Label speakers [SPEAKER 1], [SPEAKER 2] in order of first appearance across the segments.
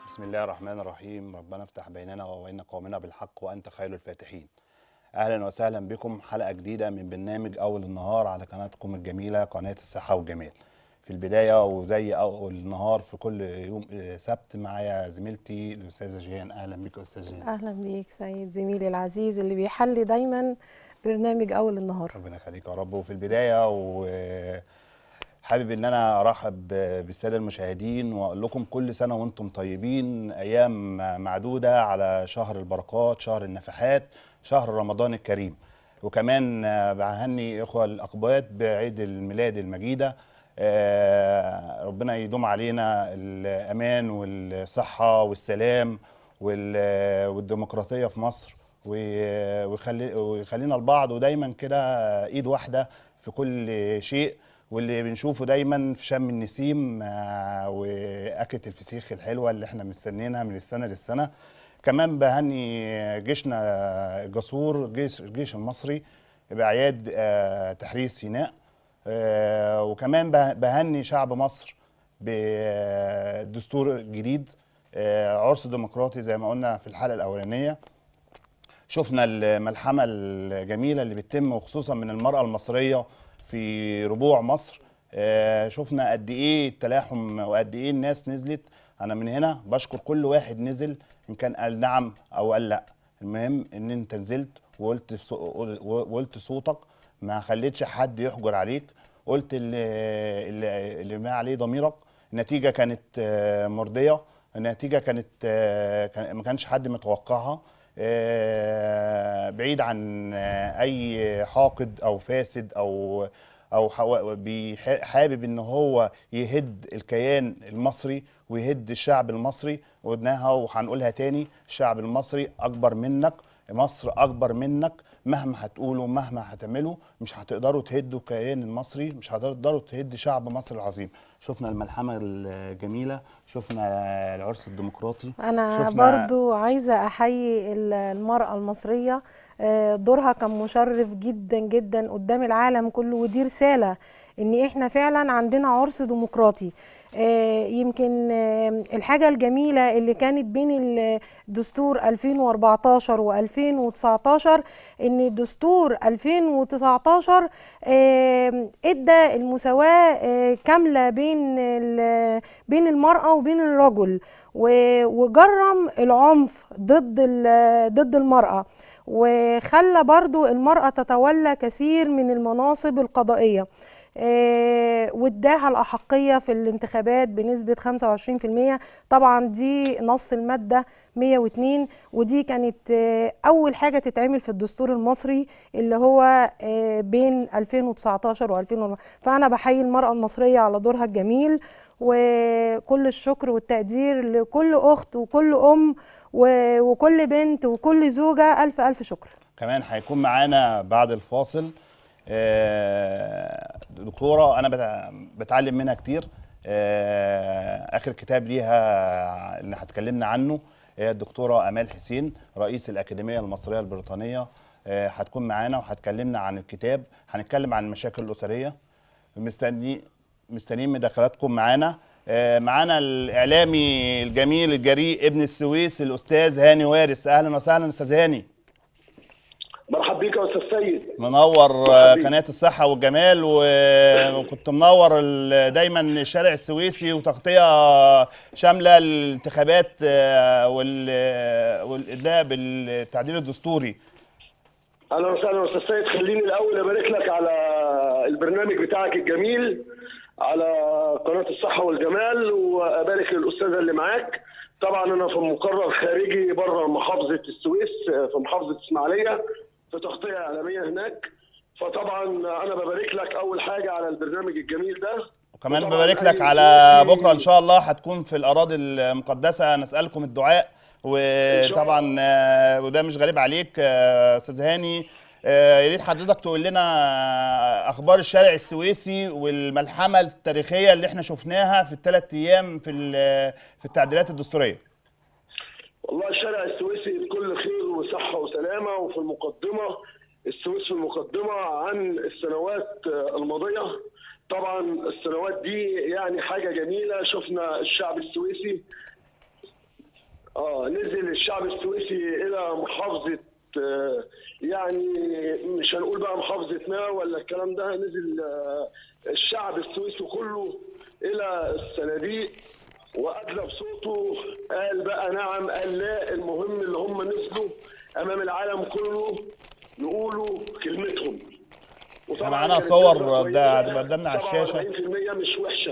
[SPEAKER 1] بسم الله الرحمن الرحيم ربنا افتح بيننا وبين قومنا بالحق وانت خير الفاتحين اهلا وسهلا بكم حلقه جديده من برنامج اول النهار على قناتكم الجميله قناه الصحه والجمال في البدايه وزي اول النهار في كل يوم سبت معايا زميلتي الاستاذه جيهان اهلا بك استاذ جيهان
[SPEAKER 2] اهلا بيك سيد زميلي العزيز اللي بيحلي دايما برنامج اول النهار
[SPEAKER 1] ربنا يخليك يا رب وفي البدايه و حابب ان انا ارحب بالساده المشاهدين واقول لكم كل سنه وانتم طيبين ايام معدوده على شهر البركات شهر النفحات شهر رمضان الكريم وكمان بهني اخوه الاقباط بعيد الميلاد المجيده آه، ربنا يدوم علينا الامان والصحه والسلام وال- والديمقراطيه في مصر وي- ويخلي ويخلينا لبعض ودايما كده ايد واحده في كل شيء واللي بنشوفه دايما في شم النسيم آه، واكله الفسيخ الحلوه اللي احنا مستنيينها من السنه للسنه كمان بهني جيشنا الجسور جيش الجيش المصري باعياد آه، تحرير سيناء آه، وكمان به- بهني شعب مصر بدستور جديد آه، عرس ديمقراطي زي ما قلنا في الحلقه الاولانيه شفنا الملحمه الجميله اللي بتتم وخصوصا من المراه المصريه في ربوع مصر آه، شفنا قد ايه التلاحم وقد ايه الناس نزلت انا من هنا بشكر كل واحد نزل ان كان قال نعم او قال لا المهم ان انت نزلت وقلت بصو- وقلت صوتك ما خليتش حد يحجر عليك قلت اللي, اللي, اللي ما عليه ضميرك النتيجه كانت آه، مرضيه النتيجه كانت آه، كان- ما كانش حد متوقعها آه، بعيد عن آه، اي حاقد او فاسد او او حوا- بيح- حابب ان هو يهد الكيان المصري ويهد الشعب المصري وقلناها وهنقولها تاني الشعب المصري اكبر منك مصر اكبر منك مهما هتقولوا مهما هتعملوا مش هتقدروا تهدوا الكيان المصري مش هتقدروا تهدوا شعب مصر العظيم شفنا الملحمه الجميله شفنا العرس الديمقراطي
[SPEAKER 2] انا
[SPEAKER 1] شفنا-
[SPEAKER 2] برضو عايزه احيي ال- المراه المصريه آه، دورها كان مشرف جدا جدا قدام العالم كله ودي رساله ان احنا فعلا عندنا عرس ديمقراطي آه، يمكن آه، الحاجه الجميله اللي كانت بين الدستور 2014 و2019 ان دستور 2019 آه، ادى المساواه آه، كامله بين ال- بين المراه وبين الرجل و- وجرم العنف ضد ال- ضد المراه وخلى برضو المراه تتولى كثير من المناصب القضائيه آه، واداها الأحقية في الانتخابات بنسبة 25% طبعا دي نص المادة 102 ودي كانت آه، أول حاجة تتعمل في الدستور المصري اللي هو آه، بين 2019 و 2000 فأنا بحيي المرأة المصرية على دورها الجميل وكل الشكر والتقدير لكل أخت وكل أم و- وكل بنت وكل زوجة ألف ألف شكر
[SPEAKER 1] كمان هيكون معانا بعد الفاصل آه، دكتوره انا بت- بتعلم منها كتير آه، اخر كتاب ليها اللي هتكلمنا عنه هي الدكتوره امال حسين رئيس الاكاديميه المصريه البريطانيه آه، هتكون معانا وهتكلمنا عن الكتاب هنتكلم عن المشاكل الاسريه مستني مستنيين مداخلاتكم معانا آه، معانا الاعلامي الجميل الجريء ابن السويس الاستاذ هاني وارث اهلا وسهلا استاذ هاني
[SPEAKER 3] مرحب بيك يا استاذ سيد
[SPEAKER 1] منور آه،
[SPEAKER 3] مرحبا بيك.
[SPEAKER 1] قناة الصحة والجمال و- وكنت منور ال- دايما الشارع السويسي وتغطية شاملة الانتخابات آه، وال- والإدلاء بالتعديل الدستوري
[SPEAKER 3] اهلا وسهلا يا استاذ سيد خليني الاول ابارك لك على البرنامج بتاعك الجميل على قناه الصحه والجمال وابارك للاستاذه اللي معاك طبعا انا في مقرر خارجي بره محافظه السويس في محافظه اسماعيليه في تغطيه اعلاميه هناك فطبعا انا ببارك لك اول حاجه على البرنامج الجميل ده
[SPEAKER 1] وكمان
[SPEAKER 3] وطبعاً
[SPEAKER 1] ببارك لك
[SPEAKER 3] أي
[SPEAKER 1] على
[SPEAKER 3] ضيوفي-
[SPEAKER 1] بكرة إن شاء الله هتكون في الأراضي المقدسة نسألكم الدعاء وطبعا آه، وده مش غريب عليك آه، أستاذ هاني آه، يا ريت حضرتك تقول لنا آه، أخبار الشارع السويسي والملحمة التاريخية اللي احنا شفناها في الثلاث أيام في ال- في التعديلات الدستورية
[SPEAKER 3] والله الشارع السويسي بكل خير وصحة وسلامة وفي المقدمة السويس في المقدمة عن السنوات الماضية طبعا السنوات دي يعني حاجة جميلة شفنا الشعب السويسي اه نزل الشعب السويسي الى محافظه آه، يعني مش هنقول بقى محافظه ما ولا الكلام ده نزل آه، الشعب السويسي كله الى الصناديق وادلى بصوته قال بقى نعم قال لا المهم اللي هم نزلوا امام العالم كله يقولوا كلمتهم وطبعاً
[SPEAKER 1] معانا
[SPEAKER 3] كانت
[SPEAKER 1] صور
[SPEAKER 3] نسبة
[SPEAKER 1] ده
[SPEAKER 3] كويسة،
[SPEAKER 1] هتبقى قدامنا على الشاشة.
[SPEAKER 3] 47% مش وحشه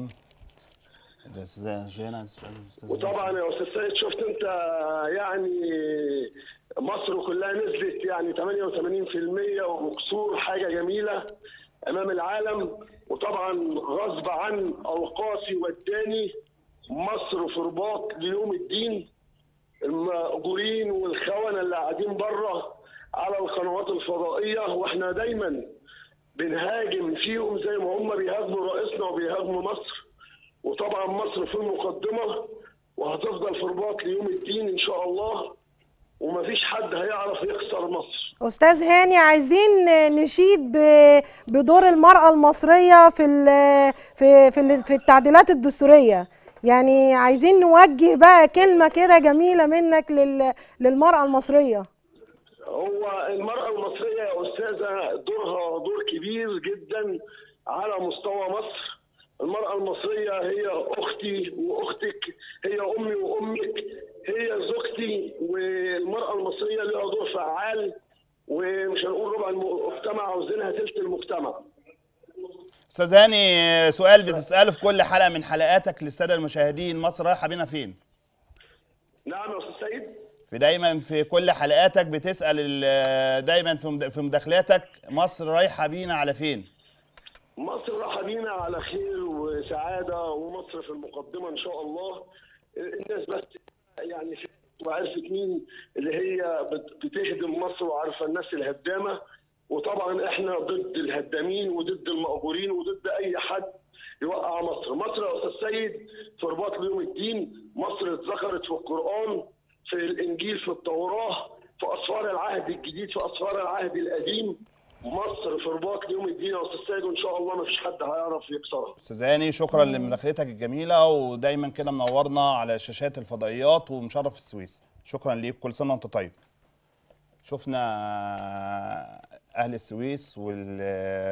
[SPEAKER 1] ده استاذ جينا عايز أسأله أستاذ
[SPEAKER 3] وطبعا يا استاذ سيد شفت انت يعني مصر كلها نزلت يعني 88% وكسور حاجه جميله امام العالم وطبعا غصب عن اوقاسي والتاني مصر في رباط ليوم الدين المأجورين والخونه اللي قاعدين بره على القنوات الفضائيه واحنا دايما بنهاجم فيهم زي ما هم بيهاجموا رئيسنا وبيهاجموا مصر وطبعا مصر في المقدمه وهتفضل في رباط ليوم الدين ان شاء الله ومفيش حد هيعرف يخسر مصر
[SPEAKER 2] استاذ هاني عايزين نشيد ب- بدور المراه المصريه في ال- في في ال- في التعديلات الدستوريه يعني عايزين نوجه بقى كلمه كده جميله منك لل- للمراه المصريه
[SPEAKER 3] هو المرأة المصرية يا أستاذة دورها دور كبير جدا على مستوى مصر المرأة المصرية هي أختي وأختك هي أمي وأمك هي زوجتي والمرأة المصرية لها دور فعال ومش هنقول ربع المجتمع عاوزينها تلت المجتمع
[SPEAKER 1] استاذ هاني سؤال بتساله في كل حلقه من حلقاتك للساده المشاهدين مصر رايحه بينا فين
[SPEAKER 3] نعم يا أستاذ سيد
[SPEAKER 1] في دايما في كل حلقاتك بتسال ال- دايما في مد- في مداخلاتك مصر رايحه بينا على فين
[SPEAKER 3] مصر راح بينا على خير وسعادة ومصر في المقدمة إن شاء الله الناس بس يعني في- وعرفت مين اللي هي بت- بتهدم مصر وعارفة الناس الهدامة وطبعا احنا ضد الهدامين وضد المأجورين وضد أي حد يوقع مصر مصر يا أستاذ سيد في رباط ليوم الدين مصر اتذكرت في القرآن في الإنجيل في التوراة في أسفار العهد الجديد في أسفار العهد القديم مصر في رباط ليوم الدين يا استاذ سيد وان شاء الله ما فيش حد هيعرف يكسرها
[SPEAKER 1] استاذ هاني شكرا لمداخلتك الجميله ودايما كده منورنا على شاشات الفضائيات ومشرف السويس شكرا ليك كل سنه وانت طيب شفنا اهل السويس وال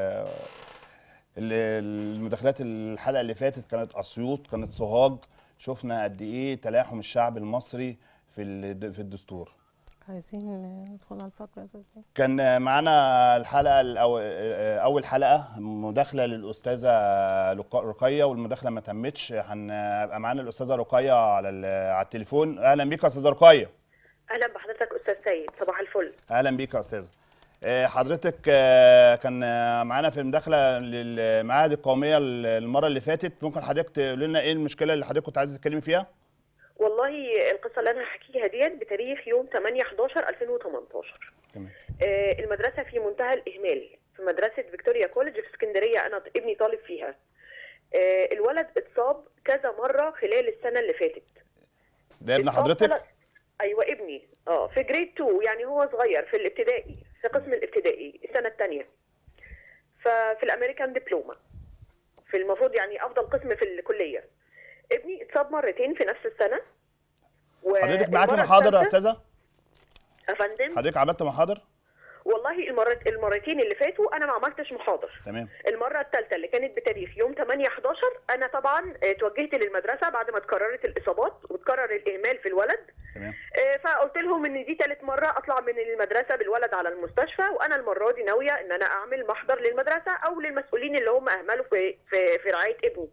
[SPEAKER 1] ال- المداخلات الحلقه اللي فاتت كانت اسيوط كانت سوهاج شفنا قد ايه تلاحم الشعب المصري في الد- في الدستور
[SPEAKER 2] عايزين ندخل على الفقره يا استاذ هاني.
[SPEAKER 1] كان معانا الحلقه الأو... اول حلقه مداخله للاستاذه لق- رقيه والمداخله ما تمتش هنبقى معانا الاستاذه رقيه على ال- على التليفون اهلا بيك يا استاذه رقيه
[SPEAKER 4] اهلا بحضرتك استاذ سيد صباح الفل
[SPEAKER 1] اهلا بيك يا استاذه آه، حضرتك آه، كان آه، معانا في المداخله للمعاهد القوميه المره اللي فاتت ممكن حضرتك تقول لنا ايه المشكله اللي حضرتك كنت عايزه تتكلمي فيها
[SPEAKER 4] والله القصه اللي انا هحكيها ديت بتاريخ يوم 8 11 2018
[SPEAKER 1] تمام
[SPEAKER 4] آه، المدرسه في منتهى الاهمال في مدرسه فيكتوريا كوليدج في اسكندريه انا ابني طالب فيها آه، الولد اتصاب كذا مره خلال السنه اللي فاتت
[SPEAKER 1] ده ابن
[SPEAKER 4] اتصاب
[SPEAKER 1] حضرتك
[SPEAKER 4] ثلاث- ايوه ابني اه في جريد 2 يعني هو صغير في الابتدائي في قسم الابتدائي السنه الثانيه ففي الامريكان دبلومه في المفروض يعني افضل قسم في الكليه ابني اتصاب مرتين في نفس السنه
[SPEAKER 1] حضرتك معاكي
[SPEAKER 4] والمرة
[SPEAKER 1] محاضر يا
[SPEAKER 4] الثالثة-
[SPEAKER 1] استاذه
[SPEAKER 4] يا فندم
[SPEAKER 1] حضرتك عملت محاضر
[SPEAKER 4] والله المرت المرتين اللي فاتوا انا ما عملتش محاضر
[SPEAKER 1] تمام
[SPEAKER 4] المره الثالثه اللي كانت بتاريخ يوم 8 11 انا طبعا آه، توجهت للمدرسه بعد ما اتكررت الاصابات وتكرر الاهمال في الولد
[SPEAKER 1] تمام
[SPEAKER 4] آه، فقلت لهم ان دي ثالث مره اطلع من المدرسه بالولد على المستشفى وانا المره دي ناويه ان انا اعمل محضر للمدرسه او للمسؤولين اللي هم اهملوا في في, في رعايه ابني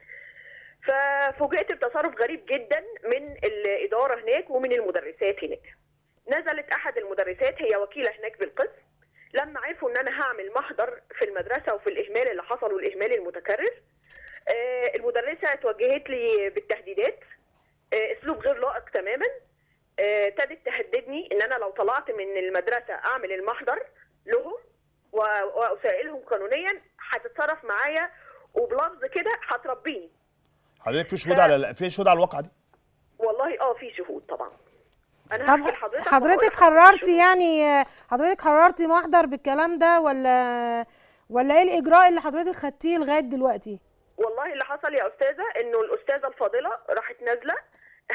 [SPEAKER 4] ففوجئت بتصرف غريب جدا من الاداره هناك ومن المدرسات هناك نزلت احد المدرسات هي وكيله هناك بالقسم لما عرفوا ان انا هعمل محضر في المدرسه وفي الاهمال اللي حصل والاهمال المتكرر آه، المدرسه اتوجهت لي بالتهديدات آه، اسلوب غير لائق تماما آه، ابتدت تهددني ان انا لو طلعت من المدرسه اعمل المحضر لهم و- واسائلهم قانونيا هتتصرف معايا وبلفظ كده هتربيني
[SPEAKER 1] حضرتك في شهود على في شهود على الواقعه دي
[SPEAKER 4] والله اه في شهود طبعا انا
[SPEAKER 2] طب
[SPEAKER 4] هحكي لحضرتك
[SPEAKER 2] حضرتك
[SPEAKER 4] وهقول لحضرتك
[SPEAKER 2] قررتي
[SPEAKER 4] الشهود.
[SPEAKER 2] يعني حضرتك قررتي محضر بالكلام ده ولا ولا ايه الاجراء اللي حضرتك خدتيه لغايه دلوقتي
[SPEAKER 4] والله اللي حصل يا استاذه انه الاستاذه الفاضله راحت نازله هددتني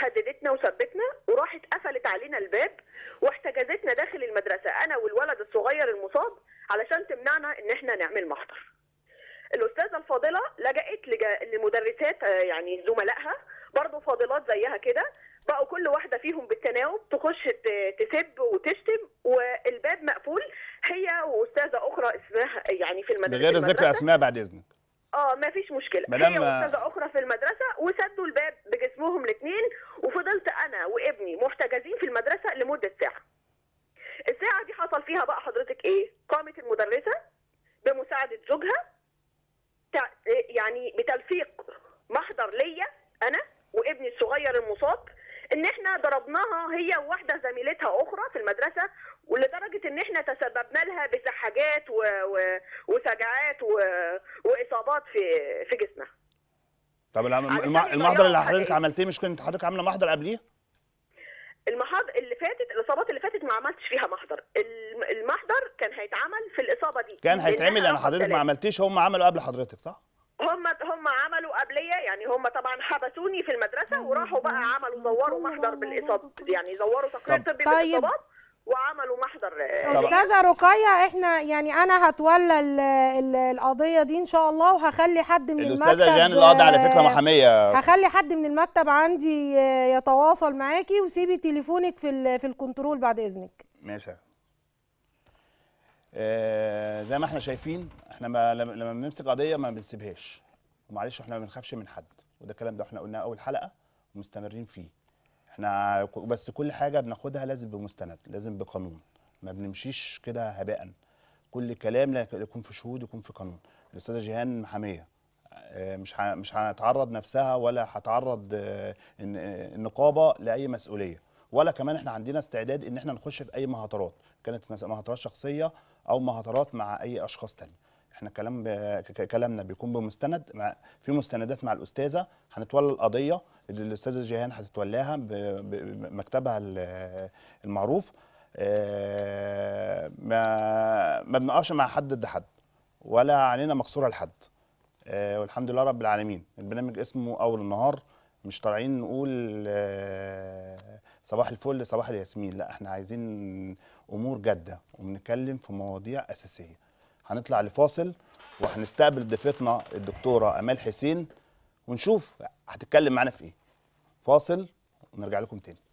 [SPEAKER 4] خدتنا وثبتنا وراحت قفلت علينا الباب واحتجزتنا داخل المدرسه انا والولد الصغير المصاب علشان تمنعنا ان احنا نعمل محضر الاستاذه الفاضله لجأت لج- لمدرسات آه، يعني زملائها برضه فاضلات زيها كده بقوا كل واحده فيهم بالتناوب تخش ت- تسب وتشتم والباب مقفول هي واستاذه اخرى اسمها يعني في المدرسه
[SPEAKER 1] بغير ذكر
[SPEAKER 4] المدرسة.
[SPEAKER 1] اسماء بعد اذنك
[SPEAKER 4] اه ما فيش مشكله
[SPEAKER 1] مدام-
[SPEAKER 4] هي واستاذه اخرى في المدرسه وسدوا الباب بجسمهم الاثنين وفضلت انا وابني محتجزين في المدرسه لمده ساعه الساعه دي حصل فيها بقى حضرتك ايه قامت المدرسه بمساعده زوجها تع- يعني بتلفيق محضر ليا انا وابني الصغير المصاب ان احنا ضربناها هي وواحده زميلتها اخرى في المدرسه ولدرجه ان احنا تسببنا لها بسحاجات و... و... وسجعات و... واصابات في في جسمها
[SPEAKER 1] طب الم-
[SPEAKER 4] علشان
[SPEAKER 1] الم- المحضر اللي
[SPEAKER 4] يضيعوا
[SPEAKER 1] حضرتك
[SPEAKER 4] حقيقي.
[SPEAKER 1] عملتيه مش كنت حضرتك عامله محضر قبليه
[SPEAKER 4] المحاضر اللي فاتت الاصابات اللي فاتت ما عملتش فيها محضر الم- المحضر كان هيتعمل في الاصابه دي
[SPEAKER 1] كان هيتعمل
[SPEAKER 4] لأنها
[SPEAKER 1] انا
[SPEAKER 4] رقم
[SPEAKER 1] حضرتك ما
[SPEAKER 4] ثلاثة.
[SPEAKER 1] عملتيش هم عملوا قبل حضرتك صح
[SPEAKER 4] هم هم عملوا قبليه يعني هم طبعا حبسوني في المدرسه وراحوا بقى عملوا زوروا محضر بالاصابه يعني زوروا تقرير
[SPEAKER 1] طب-
[SPEAKER 4] طبي
[SPEAKER 2] طيب.
[SPEAKER 4] بالاصابات وعملوا محضر آه،
[SPEAKER 1] طب-
[SPEAKER 2] استاذه رقيه احنا يعني انا هتولى ال- ال- القضيه دي ان شاء الله وهخلي حد من المكتب
[SPEAKER 1] الاستاذه جيهان القاضي على فكره محاميه
[SPEAKER 2] هخلي حد من المكتب عندي آه، يتواصل معاكي وسيبي تليفونك في ال- في الكنترول بعد اذنك
[SPEAKER 1] ماشي آه زي ما احنا شايفين احنا ما لما لما بنمسك قضيه ما بنسيبهاش ومعلش احنا ما بنخافش من حد وده الكلام ده احنا قلناه اول حلقه ومستمرين فيه احنا ك- بس كل حاجه بناخدها لازم بمستند لازم بقانون ما بنمشيش كده هباء كل كلام لا يكون في شهود يكون في قانون الاستاذه جيهان محاميه آه، مش ه- مش هتعرض نفسها ولا هتعرض آه، الن- آه، النقابه لاي مسؤوليه ولا كمان احنا عندنا استعداد ان احنا نخش في اي مهاترات كانت مس- مهاترات شخصيه او مهاترات مع اي اشخاص تانية احنا كلام ب... ك- ك- كلامنا بيكون بمستند مع في مستندات مع الاستاذه هنتولى القضيه اللي الاستاذه جيهان هتتولاها ب... ب... بمكتبها ال- المعروف آه، ما ما بنقفش مع حد ضد حد ولا علينا مقصوره لحد آه، والحمد لله رب العالمين البرنامج اسمه اول النهار مش طالعين نقول آه، صباح الفل صباح الياسمين لا احنا عايزين امور جاده وبنتكلم في مواضيع اساسيه هنطلع لفاصل وهنستقبل ضيفتنا الدكتوره امال حسين ونشوف هتتكلم معانا في ايه فاصل ونرجع لكم تاني